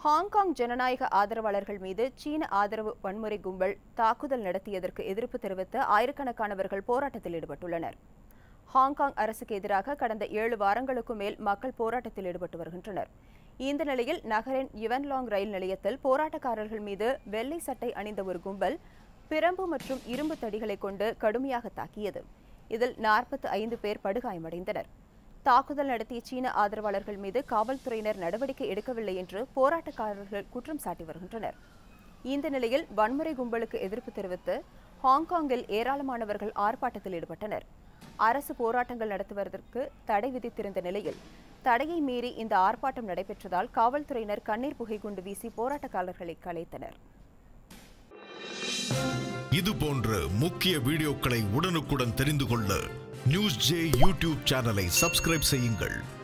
Hong Kong ஜனநாயக ஆதரவாளர்கள் மீது சீன ஆதரவு வன்முறை கும்பல் தாக்குதல் நடத்தியதற்கு எதிர்ப்பு தெரிவித்து ஆயிரக்கணக்கானவர்கள் போராட்டத்தில் ஈடுபட்டுள்ளனர் ஹாங்காங் அரசுக்கு எதிராக கடந்த ஏழு வாரங்களுக்கும் மேல் மக்கள் போராட்டத்தில் ஈடுபட்டு வருகின்றனர் இந்த நிலையில் நகரின் யுவன்லாங் ரயில் நிலையத்தில் போராட்டக்காரர்கள் மீது வெள்ளை சட்டை அணிந்த ஒரு கும்பல் பிரம்பு மற்றும் இரும்பு தடிகளை கொண்டு கடுமையாக தாக்கியது இதில் நாற்பத்தி ஐந்து பேர் படுகாயமடைந்தனர் தாக்குதல் நடத்திய சீன ஆதரவாளர்கள் மீது காவல்துறையினர் நடவடிக்கை எடுக்கவில்லை என்று போராட்டக்காரர்கள் குற்றம் சாட்டி வருகின்றனர் இந்த நிலையில் வன்முறை கும்பலுக்கு எதிர்ப்பு தெரிவித்து ஹாங்காங்கில் ஏராளமானவர்கள் ஆர்ப்பாட்டத்தில் ஈடுபட்டனர் அரசு போராட்டங்கள் நடத்துவதற்கு தடை விதித்திருந்த நிலையில் தடையை மீறி இந்த ஆர்ப்பாட்டம் நடைபெற்றதால் காவல்துறையினர் கண்ணீர் புகை குண்டு வீசி போராட்டக்காரர்களை கலைத்தனர் இது போன்ற முக்கிய வீடியோக்களை உடனுக்குடன் தெரிந்து கொள்ள நியூஸ் ஜே யூடியூப் சேனலை சப்ஸ்கிரைப் செய்யுங்கள்